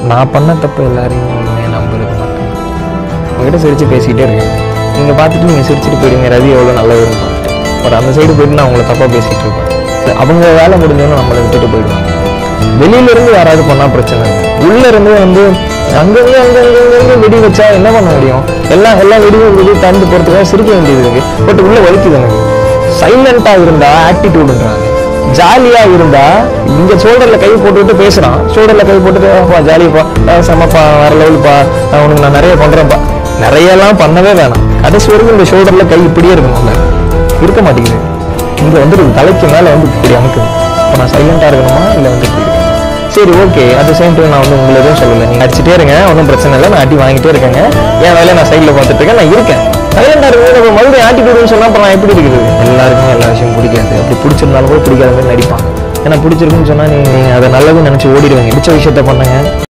நான் பண்ண தப்பு எல்லாரையும் உண்மையை நம்புறது மட்டும் உங்ககிட்ட சிரிச்சு பேசிக்கிட்டே இருக்கேன் நீங்கள் பார்த்துட்டு நீங்கள் சிரிச்சிட்டு போயிடுங்க ரவி எவ்வளோ நல்லவருன்னு பார்த்துட்டு ஒரு அந்த சைடு போயிட்டு நான் உங்களை தப்பாக பேசிகிட்டு இருப்பேன் அவங்க வேலை முடிஞ்சோன்னு நம்மளை விட்டுட்டு போயிடுவாங்க வெளியில இருந்து யாராவது பண்ணால் பிரச்சனை இல்லை உள்ள இருந்து வந்து அங்கங்கே அங்கே அங்கங்கே வெடி வச்சா என்ன பண்ண முடியும் எல்லாம் எல்லா வெடியும் வெடி தாண்டி போகிறதுக்காக சிரிக்க வேண்டியது இருக்கு பட் உள்ள வலிக்குது எனக்கு சைலண்டாக இருந்தா ஆட்டிடியூடுன்றாங்க ஜாலியா இருந்தா இங்க ஷோல்டர்ல கை போட்டுவிட்டு பேசுறான் ஷோல்டர்ல கை போட்டுட்டு "ஆப்பா, ஜாலிப்பா ஆ, செம்மப்பா வேற லெவலுப்பா நான் உனக்கு நான் நிறைய பண்றேன்ப்பா நிறைய எல்லாம் பண்ணவே வேணாம் கடைசி வரைக்கும் இந்த ஷோல்டர்ல கை இப்படியே இருக்கணும்ல இருக்க மாட்டேங்குது இங்க வந்து தலைக்கு மேல வந்து இப்படி அமுக்குது இப்போ நான் சைலண்டா இருக்கணுமா இல்ல வந்து இப்படி இருக்கணுமா? சரி ஓகே அட் சேம் டைம் நான் வந்து உங்களை எதுவும் சொல்லலை நீங்க அடிச்சுட்டே இருங்க ஒன்றும் பிரச்சனை இல்லை நான் அடி வாங்கிட்டே இருக்கேங்க என் வேலையை நான் சைடில் பார்த்துட்டு இருக்கேன் நான் இருக்கேன் சைலண்டா இருக்கு நம்ம மறுபடியும் ஆட்டிடியூடுன்னு சொன்னா அப்புறம் நான் எப்படி இருக்குது எல்லாருக்குமே எல்லா விஷயம் பிடிக்காது அப்படி பிடிச்சிருந்தாலும் கூட பிடிக்காத மாதிரி நடிப்பாங்க ஏன்னா பிடிச்சிருக்குன்னு சொன்னா நீங்க நீங்க அதை நல்லதுன்னு நினைச்சு ஓடிடுவீங்க பிடிச்ச விஷயத்த பண்ணுங்க